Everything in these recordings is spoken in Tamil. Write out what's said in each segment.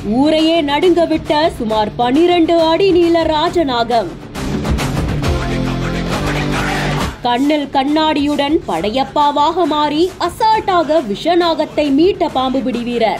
ஊரையே நடுங்க விட்ட சுமார் பனிரெண்டு அடி நீள ராஜநாகம் கண்ணில் கண்ணாடியுடன் படையப்பாவாக மாறி அசால்ட்டாக விஷநாகத்தை மீட்ட பாம்பு பிடி வீரர்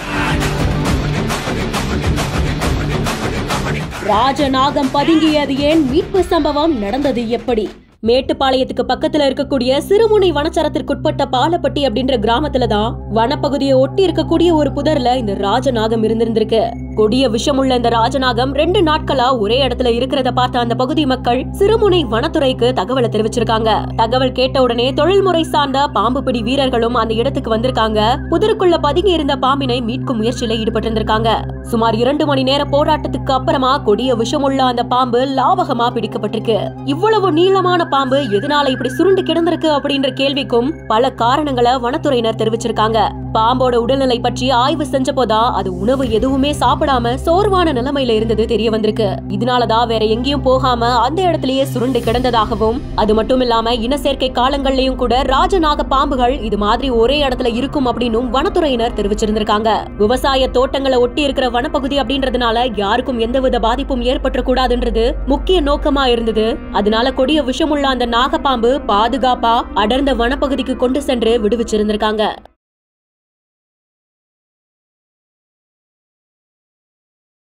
ராஜநாகம் பதுங்கியது ஏன் மீட்பு சம்பவம் நடந்தது எப்படி மேட்டுப்பாளையத்துக்கு பக்கத்துல இருக்கக்கூடிய சிறுமுனை வனச்சரத்திற்குட்பட்ட பாலப்பட்டி அப்படின்ற கிராமத்துல தான் வனப்பகுதியை ஒட்டி இருக்கக்கூடிய ஒரு புதர்ல இந்த ராஜநாகம் இருந்திருந்திருக்கு கொடிய விஷமுள்ள இந்த ராஜநாகம் ரெண்டு நாட்களா ஒரே இடத்துல இருக்கிறத பார்த்த அந்த பகுதி மக்கள் சிறுமுனை வனத்துறைக்கு தகவலை தெரிவிச்சிருக்காங்க தகவல் கேட்ட உடனே தொழில்முறை சார்ந்த பாம்பு பிடி வீரர்களும் அந்த இடத்துக்கு வந்திருக்காங்க புதருக்குள்ள பதுங்கி இருந்த பாம்பினை மீட்கும் முயற்சியில ஈடுபட்டிருந்திருக்காங்க சுமார் இரண்டு மணி நேர போராட்டத்துக்கு அப்புறமா கொடிய விஷமுள்ள அந்த பாம்பு லாவகமா பிடிக்கப்பட்டிருக்கு இவ்வளவு நீளமான பாம்பு எதனால இப்படி சுருண்டு கிடந்திருக்கு அப்படின்ற கேள்விக்கும் பல காரணங்களை வனத்துறையினர் தெரிவிச்சிருக்காங்க பாம்போட உடல்நிலை பற்றி ஆய்வு செஞ்சப்போதா அது உணவு எதுவுமே சாப்பிடாம சோர்வான நிலைமையில இருந்தது தெரிய வந்திருக்கு இதனாலதான் வேற எங்கேயும் போகாம அந்த இடத்திலேயே சுருண்டு கிடந்ததாகவும் அது மட்டும் இல்லாம இனச்சேர்க்கை காலங்கள்லயும் கூட ராஜநாக பாம்புகள் இது மாதிரி ஒரே இடத்துல இருக்கும் அப்படின்னும் வனத்துறையினர் தெரிவிச்சிருந்திருக்காங்க விவசாய தோட்டங்களை ஒட்டி இருக்கிற வனப்பகுதி அப்படின்றதுனால யாருக்கும் எந்தவித பாதிப்பும் ஏற்பட்டக்கூடாதுன்றது முக்கிய நோக்கமா இருந்தது அதனால கொடிய விஷமுள்ள அந்த நாகப்பாம்பு பாதுகாப்பா அடர்ந்த வனப்பகுதிக்கு கொண்டு சென்று விடுவிச்சிருந்திருக்காங்க